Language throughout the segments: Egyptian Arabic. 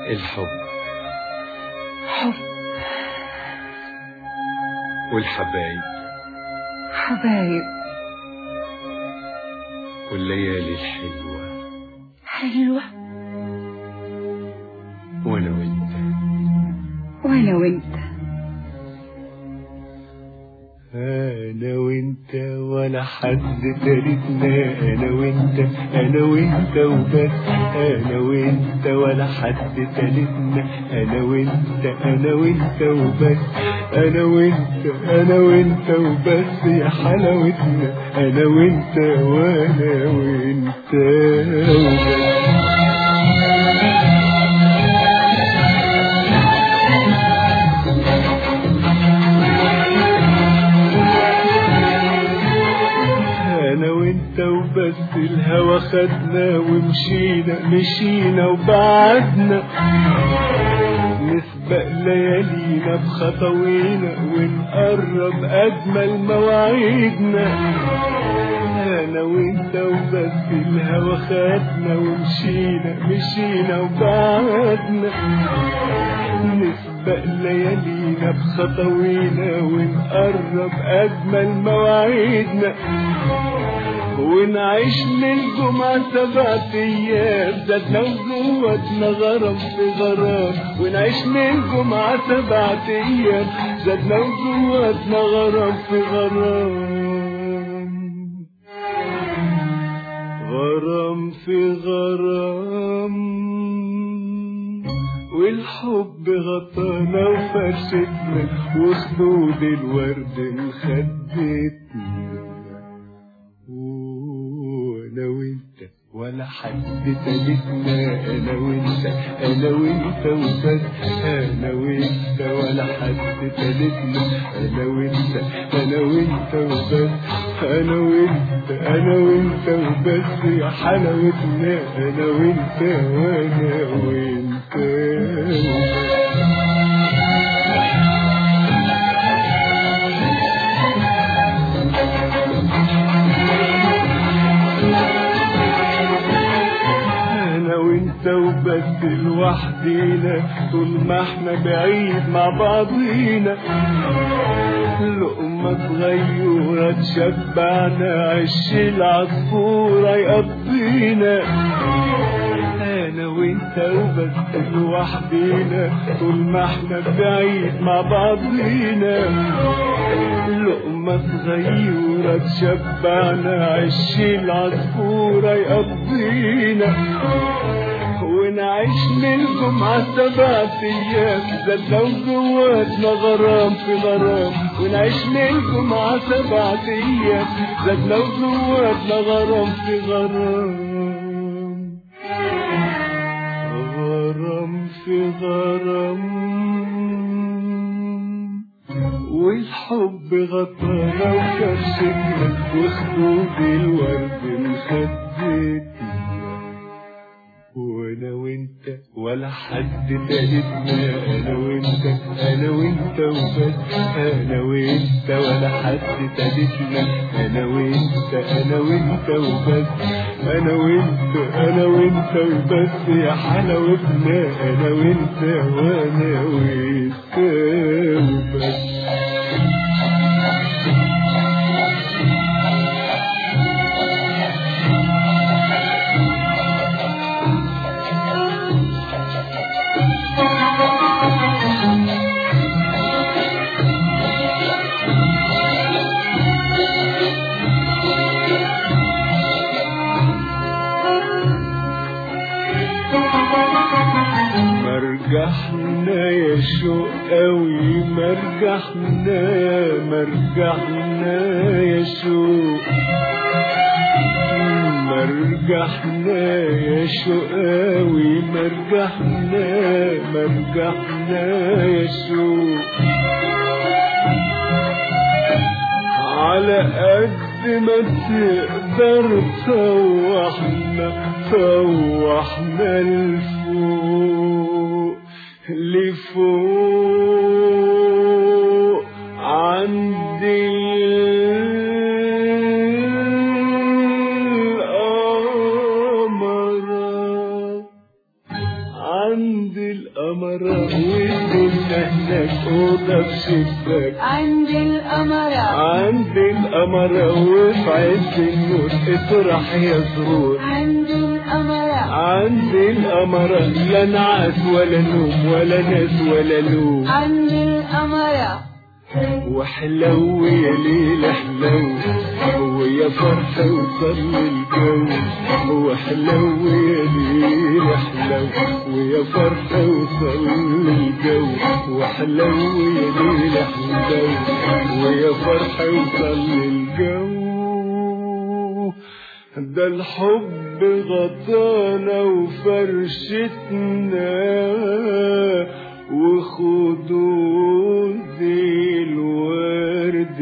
الحب حب والحبايب حبايب والليالي الحلوة حلوة وانا وانت وانا وانت انا وانت ولا حد تالتنا انا وانت انا وانت وبس انا وانت ولا حد تالتنا انا وانت انا وانت وبس انا وانت انا وانت وبس يا حلاوتنا انا وانت وانا وانت وبس انا وانت وبس الهوى خدنا ومشينا مشينا وبعدنا نسبق ليالينا بخطوينا ونقرب اجمل مواعيدنا انا وانت وبس الهوى خدنا ومشينا مشينا وبعدنا نسبق ليالينا بخطوينا ونقرب أجمل مواعيدنا ونعيش للجمعة سبعة أيام زادنا وزودنا غرام في غرام ونعيش للجمعة سبعة أيام زادنا وزودنا غرام في غرام غرام في غرام والحب غطانا وفرشتنا وخدود الورد مخدتنا وانا وانت ولا حد تالتنا انا وانت انا وانت وبس انا وانت ولا حد تالتنا انا وانت انا وانت وبس انا وانت انا وانت وبس يا حلاوتنا انا وانت وانا وانت وبس انا وانت وبس لوحدينا طول ما احنا بعيد مع بعضينا لقمة صغيرة تشبعنا عش العصفورة يقضينا انا وانت وبس لوحدينا طول ما احنا بعيد مع بعضينا لقمة صغيرة تشبعنا عش العصفورة يقضينا ونعيش للجمعة سبعة أيام زادنا وجواتنا غرام في غرام ونعيش للجمعة سبعة أيام زادنا وجواتنا غرام في غرام غرام في غرام والحب غطانا وكشفنا وخدود الورد مخدتنا وانا وانت ولا حد تالتنا انا وانت انا وانت وبس انا وانت ولا حد تالتنا انا وانت انا وانت وبس انا وانت انا وانت وبس يا حلاوتنا انا وانت وانا وانت وبس مرجحنا يا شوق قوي مرجحنا مرجحنا يا شوق مرجحنا يا شوق قوي مرجحنا مرجحنا يا شوق على قد ما تقدر تروحنا تروحنا لفوق لفوق عندي القمر عند بينا هناك أوضة بشباك عند القمرة عند القمرة وفي عز النور اطرح يا سرور عند القمرة عند القمرة لا نعاس ولا نوم ولا ناس ولا لوم عند القمرة وحلو يا ليل حلو ويا فرحة وصل الجو وحلو يا ليل حلو ويا فرحة وصل الجو وحلو يا ليل حلو ويا فرحة وصل الجو ده الحب غطانا وفرشتنا وخدود الورد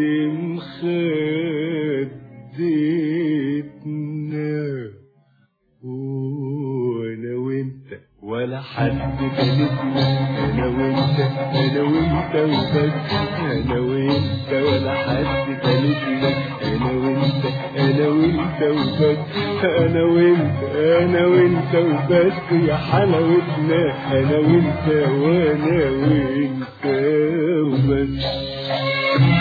مخدتنا وانا وانت ولا حد تالتنا انا وانت انا وانت وبس انا وانت ولا حد تالتنا انا وانت انا وانت وبس انا وانت انا وانت وبس يا حلاوتنا انا وانت وانا وانت وبس